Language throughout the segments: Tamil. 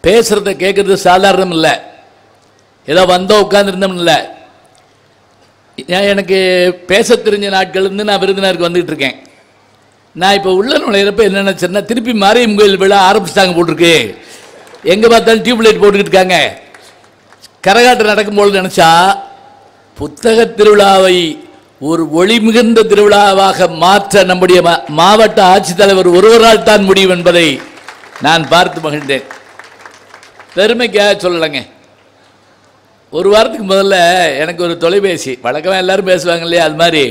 பேசுறத கேட்கறது சாதாரணம் இல்லை ஏதோ வந்தோம் உட்கார்ந்துருந்தோம் இல்லை ஏன் எனக்கு பேச தெரிஞ்ச நாட்கள் இருந்து நான் விருந்தினருக்கு வந்துகிட்டு இருக்கேன் நான் இப்போ உள்ள நுழையிறப்ப என்ன நினைச்சேன்னா திருப்பி மாரியம் கோயில் விழா ஆரம்பிச்சிட்டாங்க போட்டிருக்கு எங்கே பார்த்தாலும் டியூப் லைட் போட்டுக்கிட்டு இருக்காங்க கரகாட்டம் நடக்கும்போது நினச்சா புத்தக திருவிழாவை ஒரு ஒளி மிகுந்த திருவிழாவாக மாற்ற நம்முடைய மா- மாவட்ட ஆட்சித்தலைவர் ஒருவரால் தான் முடியும் என்பதை நான் பார்த்து மகிழ்ந்தேன் பெருமைக்காக சொல்லலைங்க ஒரு வாரத்துக்கு முதல்ல எனக்கு ஒரு தொலைபேசி வழக்கமாக எல்லாரும் பேசுவாங்க இல்லையா அது மாதிரி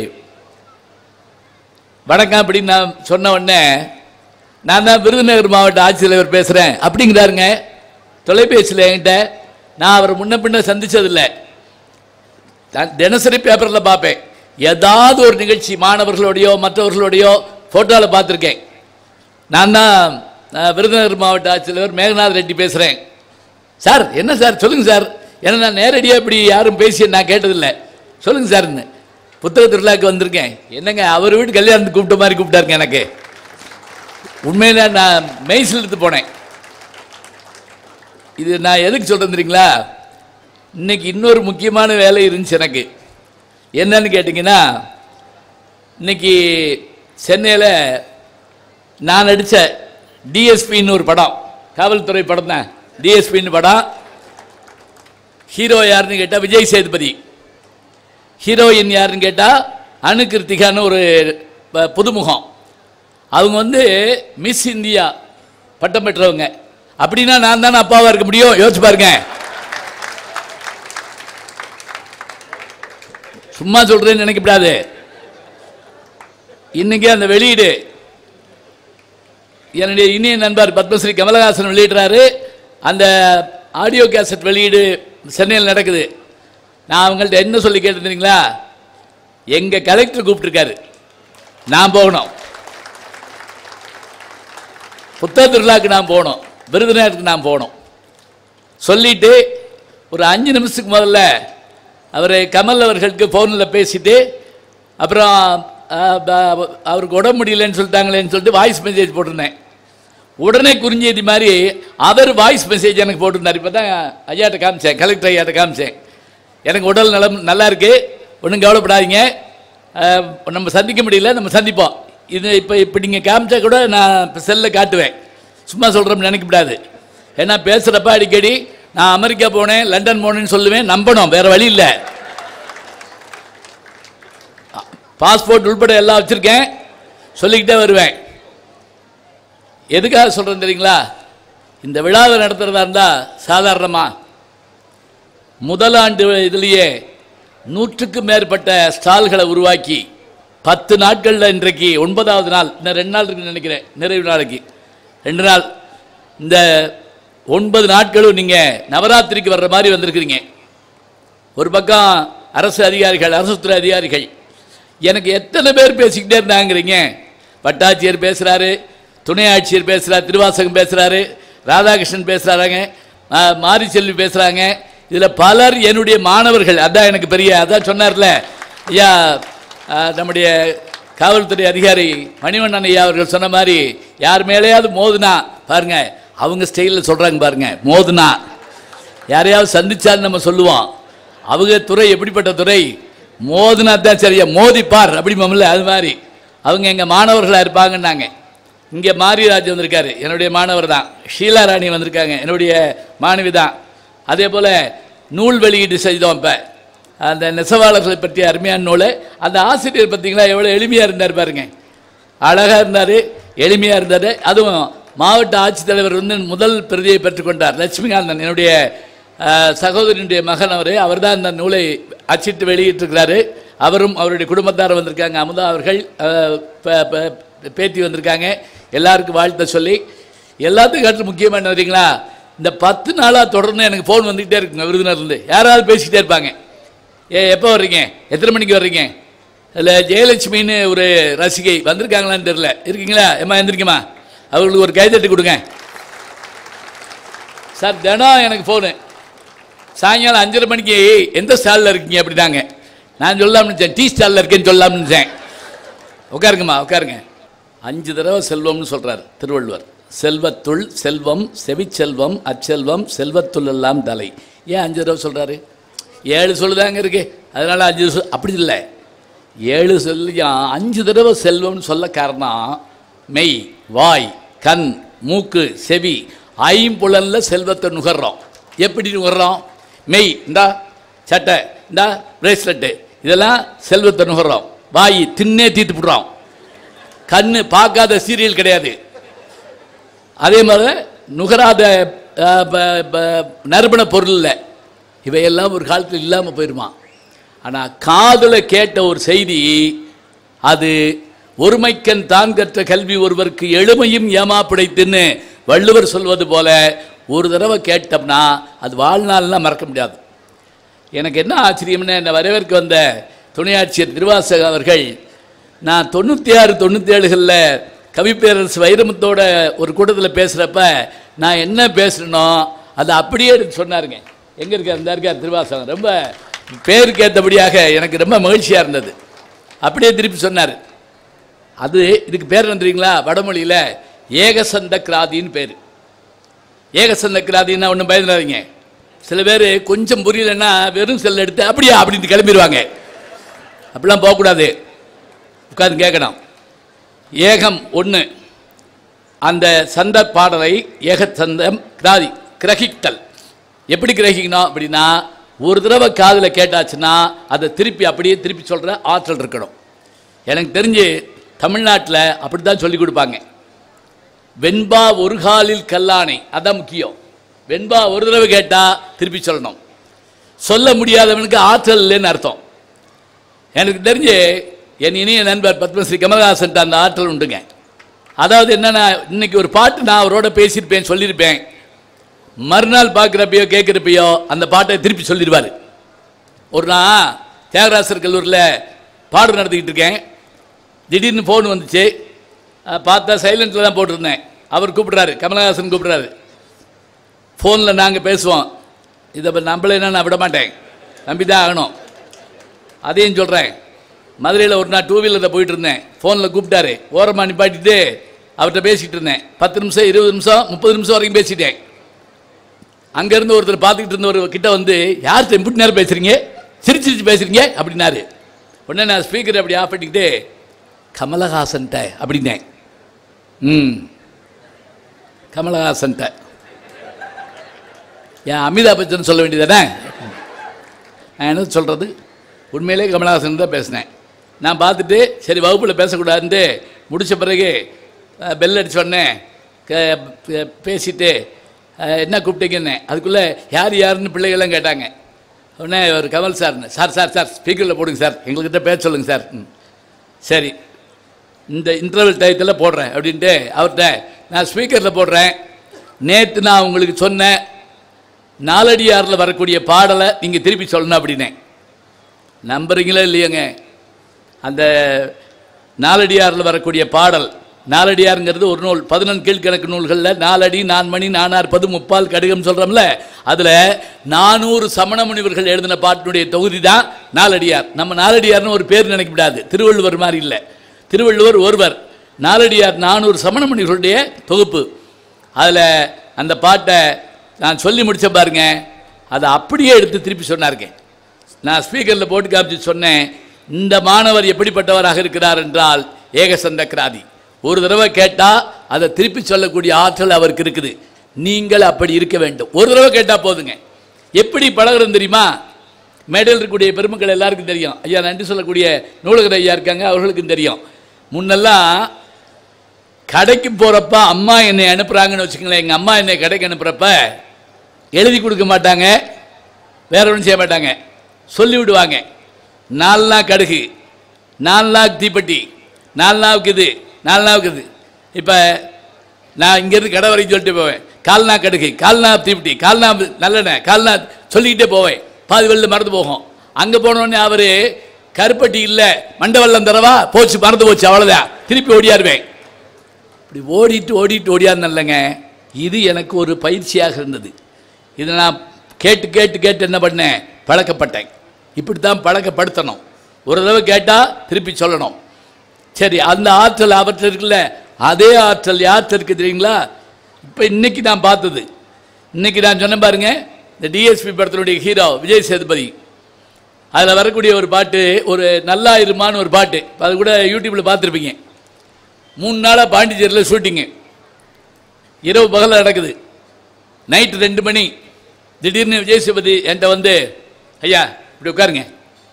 வணக்கம் அப்படின்னு நான் சொன்ன உடனே நான் தான் விருதுநகர் மாவட்ட ஆட்சித்தலைவர் பேசுகிறேன் அப்படிங்கிறாருங்க தொலைபேசியில் என்கிட்ட நான் அவரை முன்ன பின்ன சந்திச்சதில்லை நான் தினசரி பேப்பரில் பார்ப்பேன் ஏதாவது ஒரு நிகழ்ச்சி மாணவர்களோடையோ மற்றவர்களோடையோ ஃபோட்டோவில் பார்த்துருக்கேன் நான் தான் அஹ், விருதுநகர் மாவட்ட ஆட்சித்தலைவர் மேகநாத் ரெட்டி பேசுகிறேன் சார் என்ன சார் சொல்லுங்கள் சார் ஏன்னா நான் நேரடியாக இப்படி யாரும் பேசி நான் கேட்டதில்லை சொல்லுங்கள் சார்ன்னு புத்தக திருவிழாக்கு வந்திருக்கேன் என்னங்க அவர் வீட்டு கல்யாணத்துக்கு கூப்பிட்ட மாதிரி கூப்பிட்டாருங்க எனக்கு உண்மையில நான் மெய்சில் எடுத்து போனேன் இது நான் எதுக்கு சொல்கிறேன் தெரியுங்களா இன்னைக்கு இன்னொரு முக்கியமான வேலை இருந்துச்சு எனக்கு என்னன்னு கேட்டிங்கன்னா இன்னைக்கு சென்னையில் நான் நடித்த டிஎஸ்பின்னு ஒரு படம் காவல்துறை படம் தான் டிஎஸ்பின்னு படம் ஹீரோ யாருன்னு கேட்டால் விஜய் சேதுபதி ஹீரோயின் யாருன்னு கேட்டால் அனு கிருத்திகான்னு ஒரு ப- புதுமுகம் அவங்க வந்து மிஸ் இந்தியா பட்டம் பெற்றவங்க அப்படின்னா நான் தானே அப்பாவாக இருக்க முடியும் யோசிச்சு பாருங்க சும்மா சொல்றேன்னு நினைக்கப்படாது இன்னைக்கு அந்த வெளியீடு என்னுடைய இனிய நண்பர் பத்மஸ்ரீ கமலஹாசன் வெளியிடுறாரு அந்த ஆடியோ கேசட் வெளியீடு சென்னையில் நடக்குது நான் அவங்கள்ட்ட என்ன சொல்லி கேட்டிருந்தீங்களா எங்க கலெக்டர் கூப்பிட்டுருக்காரு நான் போகணும் புத்தக திருவிழாக்கு நான் போகணும் விருதுநகருக்கு நான் போகணும் சொல்லிட்டு ஒரு அஞ்சு நிமிஷத்துக்கு முதல்ல அவர் கமல் அவர்களுக்கு ஃபோனில் பேசிட்டு அப்புறம் அஹ், ப- அவருக்கு உடம்பு முடியலன்னு சொல்லிட்டாங்களேன்னு சொல்லிட்டு வாய்ஸ் மெசேஜ் போட்டிருந்தேன் உடனே குறிஞ்செய்தி மாதிரி அவர் வாய்ஸ் மெசேஜ் எனக்கு போட்டிருந்தார் இப்போ தான் ஐயாட்ட காமிச்சேன் கலெக்டர் ஐயாட்ட காமிச்சேன் எனக்கு உடல் நலம் நல்லா இருக்கு ஒன்றும் கவலைப்படாதீங்க அஹ், நம்ம சந்திக்க முடியல நம்ம சந்திப்போம் இது இப்போ இப்போ நீங்கள் காமிச்சா கூட நான் இப்போ செல்லில் காட்டுவேன் சும்மா சொல்கிறோம்னு நினைக்கக்கூடாது ஏன்னா பேசுகிறப்ப அடிக்கடி நான் அமெரிக்கா போனேன் லண்டன் போனேன்னு சொல்லுவேன் நம்பணும் வேற வழி இல்லை பாஸ்போர்ட் உள்பட எல்லாம் வச்சுருக்கேன் சொல்லிக்கிட்டே வருவேன் எதுக்காக சொல்கிறேன் தெரியுங்களா இந்த விழாவை நடத்துகிறதா இருந்தால் சாதாரணமாக முதல் ஆண்டு இதுலேயே நூற்றுக்கும் மேற்பட்ட ஸ்டால்களை உருவாக்கி பத்து நாட்களில் இன்றைக்கு ஒன்பதாவது நாள் இன்னும் ரெண்டு நாள் இருக்குன்னு நினைக்கிறேன் நிறைவு நாளைக்கு ரெண்டு நாள் இந்த ஒன்பது நாட்களும் நீங்கள் நவராத்திரிக்கு வர்ற மாதிரி வந்திருக்கிறீங்க ஒரு பக்கம் அரசு அதிகாரிகள் அரசு துறை அதிகாரிகள் எனக்கு எத்தனை பேர் பேசிக்கிட்டே இருந்தாங்கிறீங்க வட்டாட்சியர் பேசுகிறாரு துணை ஆட்சியர் பேசுகிறார் திருவாசகம் பேசுகிறாரு ராதாகிருஷ்ணன் பேசுகிறாங்க மாரிச்செல்வி பேசுகிறாங்க இதில் பலர் என்னுடைய மாணவர்கள் அதான் எனக்கு பெரிய அதான் சொன்னார்ல ஐயா ஆ, நம்முடைய காவல்துறை அதிகாரி மணிவண்ணன் ஐயா அவர்கள் சொன்ன மாதிரி யார் மேலேயாவது மோதுனா பாருங்க அவங்க ஸ்டைலில் சொல்கிறாங்க பாருங்க மோதுனா யாரையாவது சந்திச்சாலும் நம்ம சொல்லுவோம் அவங்க துறை எப்படிப்பட்ட துறை மோதுனா தான் சரியா மோதிப்பார் அப்படிமாமில்ல அது மாதிரி அவங்க எங்கள் மாணவர்களாக இருப்பாங்கன்னாங்க இங்கே மாரிராஜ் வந்திருக்காரு என்னுடைய மாணவர் தான் ஷீலா ராணி வந்திருக்காங்க என்னுடைய மாணவி தான் அதே போல் நூல் வெளியீடு செய்தோம் இப்போ அந்த நெசவாளர்களை பற்றிய அருமையான நூல் அந்த ஆசிரியர் பார்த்தீங்களா எவ்வளோ எளிமையாக இருந்தார் பாருங்க அழகாக இருந்தார் எளிமையாக இருந்தார் அதுவும் மாவட்ட ஆட்சித்தலைவர் வந்து முதல் பிரதியை பெற்றுக்கொண்டார் லட்சுமிகாந்தன் என்னுடைய அஹ், சகோதரனுடைய மகன் அவர் அவர் தான் அந்த நூலை அச்சிட்டு வெளியிட்டிருக்கிறாரு அவரும் அவருடைய குடும்பத்தார் வந்திருக்காங்க அமுதா அவர்கள் அஹ், ப- ப- பேத்தி வந்திருக்காங்க எல்லாருக்கும் வாழ்த்த சொல்லி எல்லாத்துக்கும் காட்டிலும் முக்கியமாக என்ன தெரியுங்களா இந்த பத்து நாளாக தொடர்ந்து எனக்கு ஃபோன் வந்துக்கிட்டே இருக்குங்க விருதுநர்லேருந்து யாராவது பேசிக்கிட்டே இருப்பாங்க ஏ எப்போ வர்றீங்க எத்தனை மணிக்கு வர்றீங்க இல்லை ஜெயலட்சுமின்னு ஒரு ரசிகை வந்திருக்காங்களான்னு தெரியல இருக்கீங்களா ஏம்மா எந்திரிக்குமா அவங்களுக்கு ஒரு கைதட்டி கொடுங்க சார் தினம் எனக்கு ஃபோனு சாயங்காலம் அஞ்சரை மணிக்கு எந்த ஸ்டாலில் இருக்கீங்க அப்படிதாங்க நான் சொல்லாம்னு நினச்சேன் டீ ஸ்டாலில் இருக்கேன்னு சொல்லாம்னு நினச்சேன் உட்காருங்கம்மா உட்காருங்க அஞ்சு தடவை செல்வம்னு சொல்கிறார் திருவள்ளுவர் செல்வத்துள் செல்வம் செவிச்செல்வம் அச்செல்வம் செல்வத்துள் எல்லாம் தலை ஏன் அஞ்சு தடவை சொல்கிறாரு ஏழு சொல்லுதாங்க இருக்கு அதனால் அஞ்சு சொல் அப்படி இல்லை ஏழு சொல்லியும் அஞ்சு தடவை செல்வம்னு சொல்ல காரணம் மெய் வாய் கண் மூக்கு செவி ஐம்புலன்ல செல்வத்தை நுகர்றோம் எப்படி நுகர்றோம் மெய் இந்தா சட்டை இந்தா பிரேஸ்லெட்டு இதெல்லாம் செல்வத்தை நுகர்றோம் வாய் தின்னே தீட்டு விடுறோம் கண்ணு பார்க்காத சீரியல் கிடையாது அதே மாதிரி நுகராத அஹ், ப- ப- நறுமண பொருள் இல்லை இவையெல்லாம் ஒரு காலத்தில் இல்லாமல் போயிருமா ஆனால் காதில் கேட்ட ஒரு செய்தி அது ஒருமைக்கன் தான் கற்ற கல்வி ஒருவருக்கு எளிமையும் ஏமா பிடைத்துன்னு வள்ளுவர் சொல்வது போல ஒரு தடவை கேட்டோம்னா அது வாழ்நாள்லாம் மறக்க முடியாது எனக்கு என்ன ஆச்சரியம்னா என்னை வரவேற்க வந்த துணையாட்சியர் திருவாசக அவர்கள் நான் தொண்ணூற்றி ஆறு தொண்ணூற்றி ஏழுகளில் கவிப்பேரரசு வைரமுத்தோட ஒரு கூட்டத்தில் பேசுகிறப்ப நான் என்ன பேசுகிறனோ அதை அப்படியே எடுத்து சொன்னாருங்க எங்கே இருக்கார் இந்த இருக்கார் திருவாசகம் ரொம்ப பேருக்கு ஏற்றபடியாக எனக்கு ரொம்ப மகிழ்ச்சியாக இருந்தது அப்படியே திருப்பி சொன்னார் அது இதுக்கு பேர் என்ன தெரியுங்களா வடமொழியில் ஏகசந்த கிராதின்னு பேர் ஏகசந்த கிராதின்னா ஒன்றும் பயந்துடாதீங்க சில பேர் கொஞ்சம் புரியலன்னா வெறும் செல் எடுத்து அப்படியா அப்படின்னு கிளம்பிடுவாங்க அப்படிலாம் போகக்கூடாது உட்காந்து கேட்கணும் ஏகம் ஒன்று அந்த சந்த பாடலை ஏகச்சந்தம் கிராதி கிரகித்தல் எப்படி கிரகிக்கணும் அப்படின்னா ஒரு தடவை காதில் கேட்டாச்சுன்னா அதை திருப்பி அப்படியே திருப்பி சொல்கிற ஆற்றல் இருக்கணும் எனக்கு தெரிஞ்சு தமிழ்நாட்டில் அப்படி தான் சொல்லி கொடுப்பாங்க வெண்பா ஒரு காலில் கல்லானை அதான் முக்கியம் வெண்பா ஒரு தடவை கேட்டால் திருப்பி சொல்லணும் சொல்ல முடியாதவனுக்கு ஆற்றல் இல்லைன்னு அர்த்தம் எனக்கு தெரிஞ்சு என் இனிய நண்பர் பத்மஸ்ரீ கமலஹாசன் அந்த ஆற்றல் உண்டுங்க அதாவது என்னன்னா இன்னைக்கு ஒரு பாட்டு நான் அவரோட பேசியிருப்பேன் சொல்லியிருப்பேன் மறுநாள் பார்க்குறப்பையோ கேட்குறப்பையோ அந்த பாட்டை திருப்பி சொல்லிடுவார் ஒரு நாள் தியாகராசர் கல்லூரியில் பாடம் நடத்திக்கிட்டு இருக்கேன் திடீர்னு ஃபோன் வந்துச்சு அஹ் பார்த்தா சைலண்ட்டில் தான் போட்டிருந்தேன் அவர் கூப்பிடுறாரு கமலஹாசன் கூப்பிடுறாரு ஃபோனில் நாங்கள் பேசுவோம் இதை இப்போ நம்பலைன்னா நான் விட மாட்டேன் நம்பி தான் ஆகணும் அதையும் சொல்கிறேன் மதுரையில் ஒரு நாள் டூ வீலரில் போயிட்டு இருந்தேன் ஃபோனில் கூப்பிட்டாரு ஓரமாக நிப்பாட்டிட்டு அவர்கிட்ட பேசிக்கிட்டு இருந்தேன் பத்து நிமிஷம் இருபது நிமிஷம் முப்பது நிமிஷம் வரைக்கும் பேசிட்டேன் அங்கேருந்து ஒருத்தர் பார்த்துக்கிட்டு இருந்த ஒரு கிட்ட வந்து யார்கிட்ட இம்புட்டு நேரம் பேசுகிறீங்க சிரிச்சு சிரிச்சு பேசுகிறீங்க அப்படின்னாரு உடனே நான் ஸ்பீக்கர் அப்படி ஆஃப் பண்ணிக்கிட்டு கமலஹாசன்ட்ட அப்படின்னேன் ம் கமலஹாசன்ட்ட ஏன் அமிதாப் பச்சன் சொல்ல வேண்டியதானே நான் என்ன சொல்கிறது உண்மையிலே கமலஹாசன் தான் பேசினேன் நான் பார்த்துட்டு சரி வகுப்பில் பேசக்கூடாதுன்ட்டு முடித்த பிறகு அஹ், பெல் அடிச்ச உடனே க- பே- பேசிட்டு அஹ், என்ன கூப்பிட்டீங்கன்னு அதுக்குள்ளே யார் யாருன்னு பிள்ளைகள்லாம் கேட்டாங்க உடனே ஒரு கமல் சார்னு சார் சார் சார் ஸ்பீக்கரில் போடுங்க சார் எங்கள்கிட்ட பேச சொல்லுங்க சார் ம். சரி இந்த இன்டர்வல் டயத்தில் போடுறேன் அப்படின்ட்டு அவர்கிட்ட நான் ஸ்பீக்கரில் போடுறேன் நேற்று நான் உங்களுக்கு சொன்னேன் நாலடியாரில் வரக்கூடிய பாடலை நீங்கள் திருப்பி சொல்லணும் அப்படின்னேன் நம்புறீங்களா இல்லையங்க அந்த நாலடியாரில் வரக்கூடிய பாடல் நாலடியாருங்கிறது ஒரு நூல் பதினொன்று கீழ்கணக்கு நூல்களில் நாலடி நான்மணி நானாற்பது முப்பால் கடிகம் சொல்கிறோம்ல அதில் நானூறு சமண முனிவர்கள் எழுதின பாட்டினுடைய தொகுதி தான் நாலடியார் நம்ம நாலடியார்னு ஒரு பேர் நினைக்க முடியாது திருவள்ளுவர் மாதிரி இல்லை திருவள்ளுவர் ஒருவர் நாலடியார் நானூறு சமண முனிவர்களுடைய தொகுப்பு அதில் அந்த பாட்டை நான் சொல்லி முடிச்ச பாருங்க அதை அப்படியே எடுத்து திருப்பி சொன்னாருங்க நான் ஸ்பீக்கரில் போட்டு காமிச்சு சொன்னேன் இந்த மாணவர் எப்படிப்பட்டவராக இருக்கிறார் என்றால் ஏகசந்த கிராதி ஒரு தடவை கேட்டால் அதை திருப்பி சொல்லக்கூடிய ஆற்றல் அவருக்கு இருக்குது நீங்கள் அப்படி இருக்க வேண்டும் ஒரு தடவை கேட்டால் போதுங்க எப்படி பழகுறது தெரியுமா மேடையில் இருக்கக்கூடிய பெருமக்கள் எல்லாருக்கும் தெரியும் ஐயா நன்றி சொல்லக்கூடிய நூலகர் ஐயா இருக்காங்க அவர்களுக்கும் தெரியும் முன்னெல்லாம் கடைக்கு போகிறப்ப அம்மா என்னை அனுப்புகிறாங்கன்னு வச்சுக்கங்களேன் எங்கள் அம்மா என்னை கடைக்கு அனுப்புகிறப்ப எழுதி கொடுக்க மாட்டாங்க வேற ஒன்றும் செய்ய மாட்டாங்க சொல்லி விடுவாங்க நாலு நாள் கடுகு நாலு நாள் தீப்பெட்டி நாலு நாவுக்கு இது நாலு நாவுக்கு இது இப்போ நான் இங்கேருந்து கடை வரைக்கும் சொல்லிட்டு போவேன் கால்னா கடுகு கால்னா தீப்பெட்டி கால்னா நல்லெண்ணெய் கால்னா சொல்லிக்கிட்டே போவேன் பாதி வெளில மறந்து போகும் அங்கே போனோடனே அவர் கருப்பட்டி இல்லை மண்டவெல்லம் தரவா போச்சு மறந்து போச்சு அவ்வளோதான் திருப்பி ஓடியாருவேன் இப்படி ஓடிட்டு ஓடிட்டு ஓடியாருந்தல்லங்க இது எனக்கு ஒரு பயிற்சியாக இருந்தது இதை நான் கேட்டு கேட்டு கேட்டு என்ன பண்ணேன் பழக்கப்பட்டேன் இப்படி தான் பழக்கப்படுத்தணும் ஒரு தடவை கேட்டால் திருப்பி சொல்லணும் சரி அந்த ஆற்றல் அவற்றில் இருக்குல்ல அதே ஆற்றல் யார்கிட்ட இருக்கு தெரியுங்களா இப்போ இன்னைக்கு நான் பார்த்தது இன்னைக்கு நான் சொன்னேன் பாருங்க இந்த டிஎஸ்பி படத்தினுடைய ஹீரோ விஜய் சேதுபதி அதில் வரக்கூடிய ஒரு பாட்டு ஒரு நல்லா இருமான்னு ஒரு பாட்டு அது கூட யூடியூப்பில் பார்த்துருப்பீங்க மூணு நாளாக பாண்டிச்சேரியில் ஷூட்டிங்கு இரவு பகலில் நடக்குது நைட்டு ரெண்டு மணி திடீர்னு விஜய் சேதுபதி என்கிட்ட வந்து ஐயா இப்படி உட்காருங்க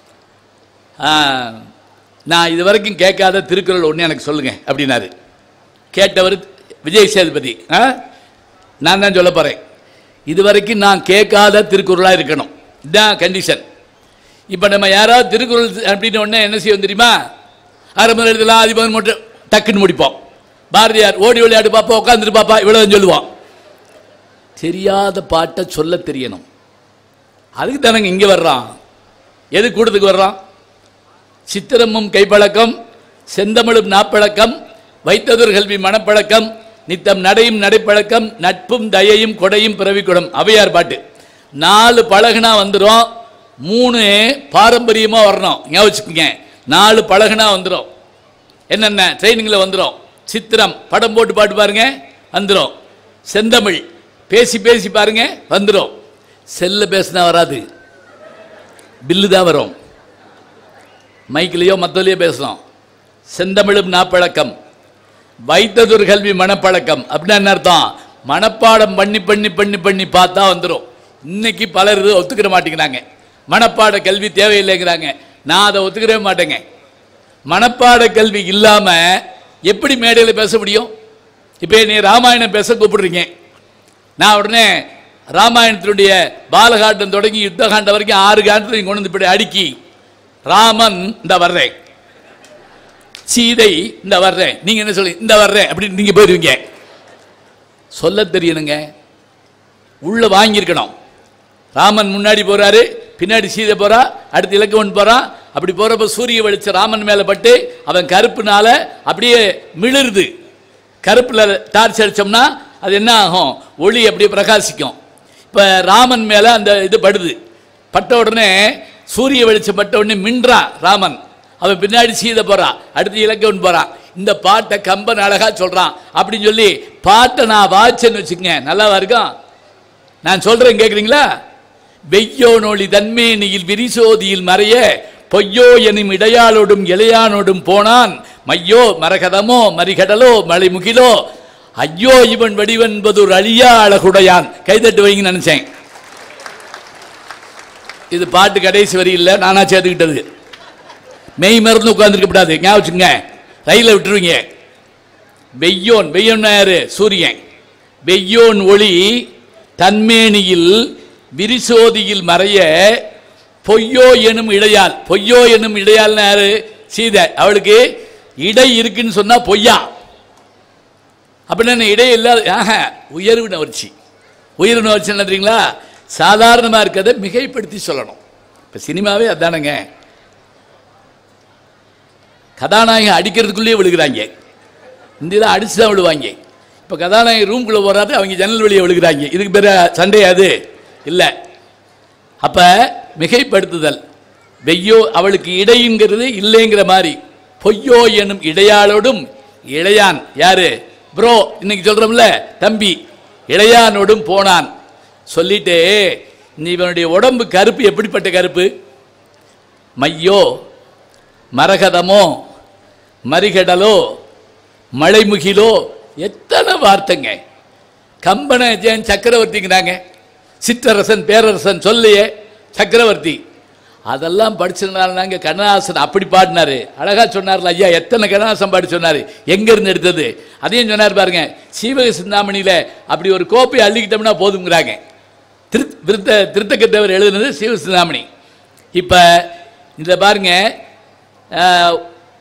ஆ, நான் இது வரைக்கும் கேட்காத திருக்குறள் ஒன்று எனக்கு சொல்லுங்க அப்படின்னாரு கேட்டவர் விஜய் சேதுபதி ஆ? நான் தான் சொல்ல போகிறேன் இது வரைக்கும் நான் கேட்காத திருக்குறளாக இருக்கணும் இதுதான் கண்டிஷன் இப்போ நம்ம யாராவது திருக்குறள் அப்படின்னு உடனே என்ன செய்வோம் தெரியுமா ஆரம்பம் எழுதலாம் அதிபர் மட்டும் டக்குன்னு முடிப்போம் பாரதியார் ஓடி விளையாடு பாப்பா உட்காந்துட்டு பாப்பா இவ்வளவு சொல்லுவோம் தெரியாத பாட்டை சொல்ல தெரியணும் அதுக்கு தானங்க இங்கே வர்றான் எது கூட்டத்துக்கு வர்றான் சித்திரமும் கைப்பழக்கம் செந்தமிழும் நாப்பழக்கம் வைத்ததொரு கல்வி மனப்பழக்கம் நித்தம் நடையும் நடைப்பழக்கம் நட்பும் தயையும் கொடையும் பிறவிக்குடம் அவையார் பாட்டு நாலு பழகுனா வந்துடும் மூணு பாரம்பரியமாக வரணும் ஞாபகம் வச்சுக்கோங்க நாலு பழகுனா வந்துடும் என்னென்ன ட்ரைனிங்கில் வந்துடும் சித்திரம் படம் போட்டு பாட்டு பாருங்க வந்துடும் செந்தமிழ் பேசி பேசி பாருங்க வந்துடும் செல்ல பேசினா வராது பில்லு தான் வரும் மைக்கிலேயோ மற்றதுலையோ பேசலாம் செந்தமிழும் நாப்பழக்கம் வைத்ததொரு கல்வி மனப்பழக்கம் அப்படின்னா என்ன அர்த்தம் மனப்பாடம் பண்ணி பண்ணி பண்ணி பண்ணி பார்த்தா வந்துடும் இன்னைக்கு பலர் இது ஒத்துக்கிற மாட்டேங்கிறாங்க மனப்பாட கல்வி தேவையில்லைங்கிறாங்க நான் அதை ஒத்துக்கிறவே மாட்டேங்க மனப்பாட கல்வி இல்லாம எப்படி மேடையில் பேச முடியும் இப்போ நீ ராமாயணம் பேச கூப்பிடுறீங்க நான் உடனே ராமாயணத்தினுடைய பாலகாண்டம் தொடங்கி யுத்தகாண்டம் வரைக்கும் ஆறு காண்டத்தை கொண்டு வந்து இப்படி அடுக்கி ராமன் இந்த வர்றேன் சீதை இந்த வர்றேன் நீங்க என்ன சொல்லி இந்த வர்றேன் அப்படின்னு நீங்க போயிருவீங்க சொல்ல தெரியணுங்க உள்ள வாங்கியிருக்கணும் ராமன் முன்னாடி போறாரு பின்னாடி சீதை போறா அடுத்து இலக்கவன் போறான் அப்படி போறப்ப சூரிய வெளிச்சம் ராமன் மேல பட்டு அவன் கருப்புனால அப்படியே மிளிருது கருப்புல டார்ச் அடிச்சோம்னா அது என்ன ஆகும் ஒளி அப்படியே பிரகாசிக்கும் இப்ப ராமன் மேல அந்த இது படுது பட்ட உடனே சூரிய வெளிச்சம் பட்ட உடனே மின்றான் ராமன் அவன் பின்னாடி சீதை போறான் அடுத்து இலக்கவன் போறான் இந்த பாட்டை கம்பன் அழகா சொல்றான் அப்படின்னு சொல்லி பாட்டை நான் வாச்சேன்னு வச்சுக்கங்க நல்லாவா இருக்கும் நான் சொல்றேன் கேக்குறீங்களா வெய்யோனொளி தன்மேனியில் விரிசோதியில் மறைய பொய்யோ எனும் இடையாளோடும் இளையானோடும் போனான் மையோ மரகதமோ மரிகடலோ மலைமுகிலோ ஐயோ இவன் வடிவென்பது ஒரு அழியா அழகுடையான் கைதட்டு வைங்க நினைச்சேன் இது பாட்டு கடைசி வரி இல்லை நானா சேர்த்துக்கிட்டது மெய் மறந்து உட்கார்ந்துருக்க கூடாது ஞாபகம் வச்சுங்க ரயில விட்டுருவீங்க வெய்யோன் வெய்யோன் யாரு சூரியன் வெய்யோன் ஒளி தன்மேனியில் விரிசோதியில் மறைய பொய்யோ எனும் இடையால் பொய்யோ எனும் இடையால்னு யாரு சீதை அவளுக்கு இடை இருக்குன்னு சொன்னா பொய்யா அப்படின்னா என்ன இடை இல்லாத ஆஹ உயர்வு நவர்ச்சி உயர்வு நவர்ச்சி என்ன தெரியுங்களா சாதாரணமாக இருக்கிறத மிகைப்படுத்தி சொல்லணும் இப்போ சினிமாவே அதானுங்க கதாநாயகன் அடிக்கிறதுக்குள்ளேயே விழுகிறாங்க இந்தியில் அடிச்சு தான் விழுவாங்க இப்போ கதாநாயகன் ரூம்குள்ளே போகிறாரு அவங்க ஜன்னல் வெளியே விழுகிறாங்க இதுக்கு பேர் சண்டை அது இல்லை அப்போ மிகைப்படுத்துதல் வெய்யோ அவளுக்கு இடைங்கிறது இல்லைங்கிற மாதிரி பொய்யோ எனும் இடையாளோடும் இளையான் யாரு ப்ரோ இன்னைக்கு சொல்றோம்ல தம்பி இளையானோடும் போனான் சொல்லிட்டு நீ இவனுடைய உடம்பு கருப்பு எப்படிப்பட்ட கருப்பு மையோ மரகதமோ மரிகடலோ மலைமுகிலோ எத்தனை வார்த்தைங்க கம்பனை ஜெயன் சக்கரவர்த்திங்கிறாங்க சிற்றரசன் பேரரசன் சொல்லியே சக்கரவர்த்தி அதெல்லாம் படிச்சதுனால நாங்கள் கண்ணதாசன் அப்படி பாடினாரு அழகா சொன்னார்ல ஐயா எத்தனை கண்ணதாசன் பாடி சொன்னாரு எங்க இருந்து எடுத்தது அதையும் சொன்னார் பாருங்க சீவக சிந்தாமணியில அப்படி ஒரு கோப்பை அள்ளிக்கிட்டோம்னா போதுங்கிறாங்க திரு திருத்த திருத்தக்கத்தவர் எழுதுனது சீவ சிந்தாமணி இப்போ இந்த பாருங்க அஹ்,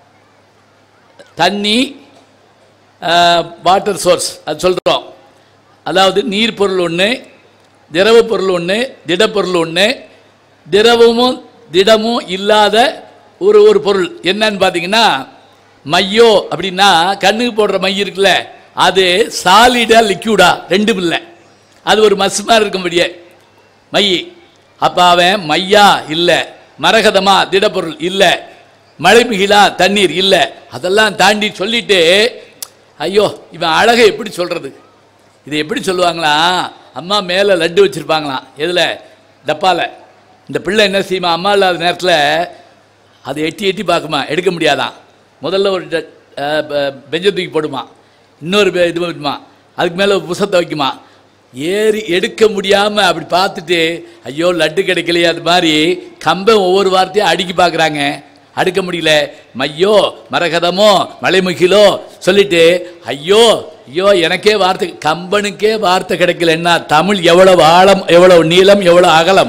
தண்ணி வாட்டர் சோர்ஸ் அது சொல்கிறோம் அதாவது நீர் பொருள் ஒன்று திரவ பொருள் ஒன்று திடப்பொருள் ஒன்று திரவமும் திடமும் இல்லாத ஒரு ஒரு பொருள் என்னன்னு பார்த்தீங்கன்னா மையோ அப்படின்னா கண்ணுக்கு போடுற மை இருக்குல்ல அது சாலிடா லிக்யூடா ரெண்டும் இல்லை அது ஒரு மஸ் மாதிரி இருக்கும்படியே மை அப்போ அவன் மையா இல்லை மரகதமா திடப்பொருள் இல்லை மழைமிகிலா தண்ணீர் இல்லை அதெல்லாம் தாண்டி சொல்லிட்டு ஐயோ இவன் அழகை எப்படி சொல்றது இது எப்படி சொல்லுவாங்களா அம்மா மேலே லட்டு வச்சுருப்பாங்களாம் எதில் டப்பாவில் இந்த பிள்ளை என்ன செய்யுமா அம்மா இல்லாத நேரத்தில் அதை எட்டி எட்டி பார்க்குமா எடுக்க முடியாதான் முதல்ல ஒரு ட- அஹ் ப- பெஞ்சை தூக்கி போடுமா இன்னொரு பெ- இது வைக்குமா அதுக்கு மேலே புசத்தை வைக்குமா ஏறி எடுக்க முடியாமல் அப்படி பார்த்துட்டு ஐயோ லட்டு கிடைக்கலையே அது மாதிரி கம்பம் ஒவ்வொரு வார்த்தையும் அடுக்கி பார்க்குறாங்க அடுக்க முடியல மையோ மரகதமோ மலைமுகிலோ சொல்லிட்டு ஐயோ ஐயோ எனக்கே வார்த்தை கம்பனுக்கே வார்த்தை கிடைக்கலன்னா தமிழ் எவ்வளவு ஆழம் எவ்வளவு நீளம் எவ்வளவு அகலம்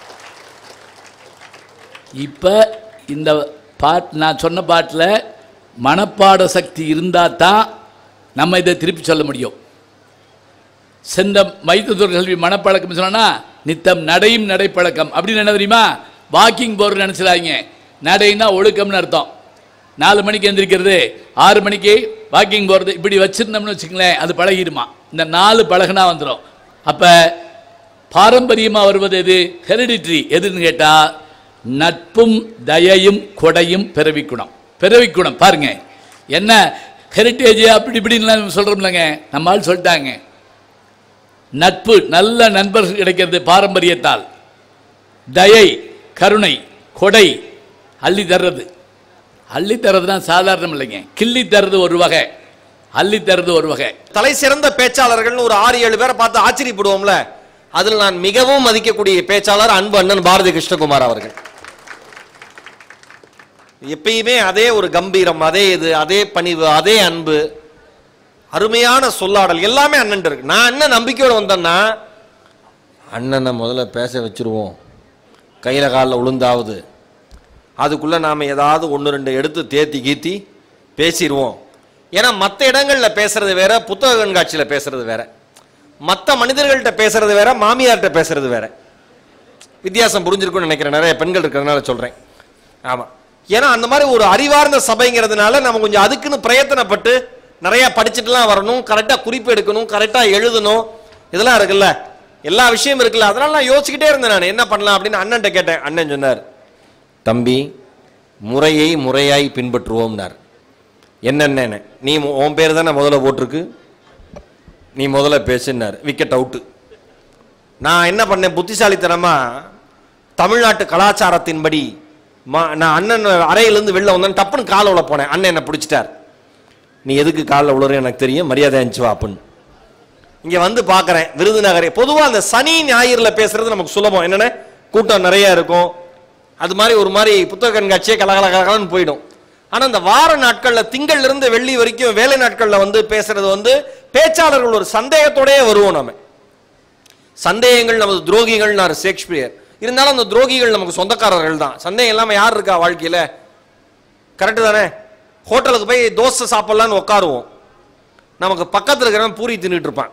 இப்போ இந்த பாட் நான் சொன்ன பாட்டில் மனப்பாட சக்தி இருந்தால் தான் நம்ம இதை திருப்பி சொல்ல முடியும் சென்ற மைத்துவர் கல்வி மனப்பழக்கம் சொன்னா நித்தம் நடையும் நடைப்பழக்கம் அப்படின்னு என்ன தெரியுமா வாக்கிங் போகிறது நினச்சிடாதீங்க நடைன்னா ஒழுக்கம்னு அர்த்தம் நாலு மணிக்கு எந்திரிக்கிறது ஆறு மணிக்கு வாக்கிங் போகிறது இப்படி வச்சிருந்தோம்னு வச்சுங்களேன் அது பழகிடுமா இந்த நாலு பழகுனா வந்துடும் அப்போ பாரம்பரியமாக வருவது எது ஹெரிடிட்ரி எதுன்னு கேட்டால் நட்பும் தயையும் கொடையும் பிறவிக்குணம் பிறவிக்குணம் பாருங்க என்ன ஹெரிட்டேஜ் அப்படி இப்படின்லாம் சொல்கிறோம்லங்க நம்ம ஆள் சொல்லிட்டாங்க நட்பு நல்ல நண்பர்கள் கிடைக்கிறது பாரம்பரியத்தால் தயை கருணை கொடை அள்ளி தர்றது அள்ளி தர்றதுனா சாதாரணம் இல்லைங்க கிள்ளி தர்றது ஒரு வகை அள்ளி தர்றது ஒரு வகை தலை சிறந்த பேச்சாளர்கள்னு ஒரு ஆறு ஏழு பேரை பார்த்து ஆச்சரியப்படுவோம்ல அதில் நான் மிகவும் மதிக்கக்கூடிய பேச்சாளர் அன்பு அண்ணன் பாரதி கிருஷ்ணகுமார் அவர்கள் எப்பயுமே அதே ஒரு கம்பீரம் அதே இது அதே பணிவு அதே அன்பு அருமையான சொல்லாடல் எல்லாமே அண்ணன் இருக்கு நான் என்ன நம்பிக்கையோட வந்தேன்னா அண்ணனை முதல்ல பேச வச்சிருவோம் கையில் காலில் உளுந்தாவது அதுக்குள்ளே நாம் ஏதாவது ஒன்று ரெண்டு எடுத்து தேத்தி கீத்தி பேசிடுவோம் ஏன்னா மற்ற இடங்களில் பேசுறது வேற புத்தக கண்காட்சியில் பேசுறது வேற மற்ற மனிதர்கள்ட்ட பேசுறது வேற மாமியார்கிட்ட பேசுறது வேற வித்தியாசம் புரிஞ்சிருக்கும்னு நினைக்கிறேன் நிறைய பெண்கள் இருக்கிறதுனால சொல்கிறேன் ஆமாம் ஏன்னா அந்த மாதிரி ஒரு அறிவார்ந்த சபைங்கிறதுனால நம்ம கொஞ்சம் அதுக்குன்னு பிரயத்தனப்பட்டு நிறைய படிச்சுட்டுலாம் வரணும் கரெக்டாக குறிப்பு எடுக்கணும் கரெக்டாக எழுதணும் இதெல்லாம் இருக்குல்ல எல்லா விஷயம் இருக்குல்ல அதனால நான் யோசிச்சுக்கிட்டே இருந்தேன் நான் என்ன பண்ணலாம் அப்படின்னு அண்ணன்ட்ட கேட்டேன் அண்ணன் சொன்னார் தம்பி முறையை முறையாய் பின்பற்றுவோம்னார் என்னென்ன நீ மு- உன் பேர் தானே முதல்ல போட்டிருக்கு நீ முதல்ல பேசுனார் விக்கெட் அவுட்டு நான் என்ன பண்ணேன் புத்திசாலித்தனமா தமிழ்நாட்டு கலாச்சாரத்தின்படி மா- நான் அண்ணன் அறையிலேருந்து வெளில வந்தேன் டப்புன்னு காலை உள்ள போனேன் அண்ணன் என்னை பிடிச்சிட்டார் நீ எதுக்கு காலில் உழுற எனக்கு தெரியும் மரியாதை அனுப்பிச்சு வா அப்படின்னு இங்க வந்து பார்க்கறேன் விருதுநகரை பொதுவா அந்த சனி ஞாயிறுல பேசுறது நமக்கு சுலபம் என்னன்னா கூட்டம் நிறைய இருக்கும் அது மாதிரி ஒரு மாதிரி புத்தக கண்காட்சியே கலகல கலகலன்னு போயிடும் ஆனா இந்த வார நாட்கள்ல திங்கள்ல இருந்து வெள்ளி வரைக்கும் வேலை நாட்கள்ல வந்து பேசுறது வந்து பேச்சாளர்கள் ஒரு சந்தேகத்தோடயே வருவோம் நம்ம சந்தேகங்கள் நமது துரோகிகள் நான் ஷேக்ஸ்பியர் இருந்தாலும் அந்த துரோகிகள் நமக்கு சொந்தக்காரர்கள் தான் சந்தேகம் இல்லாம யார் இருக்கா வாழ்க்கையில கரெக்டு தானே ஹோட்டலுக்கு போய் தோசை சாப்பிடலான்னு உட்காருவோம் நமக்கு பக்கத்தில் இருக்கிறவன் பூரி தின்னுட்டு இருப்பான்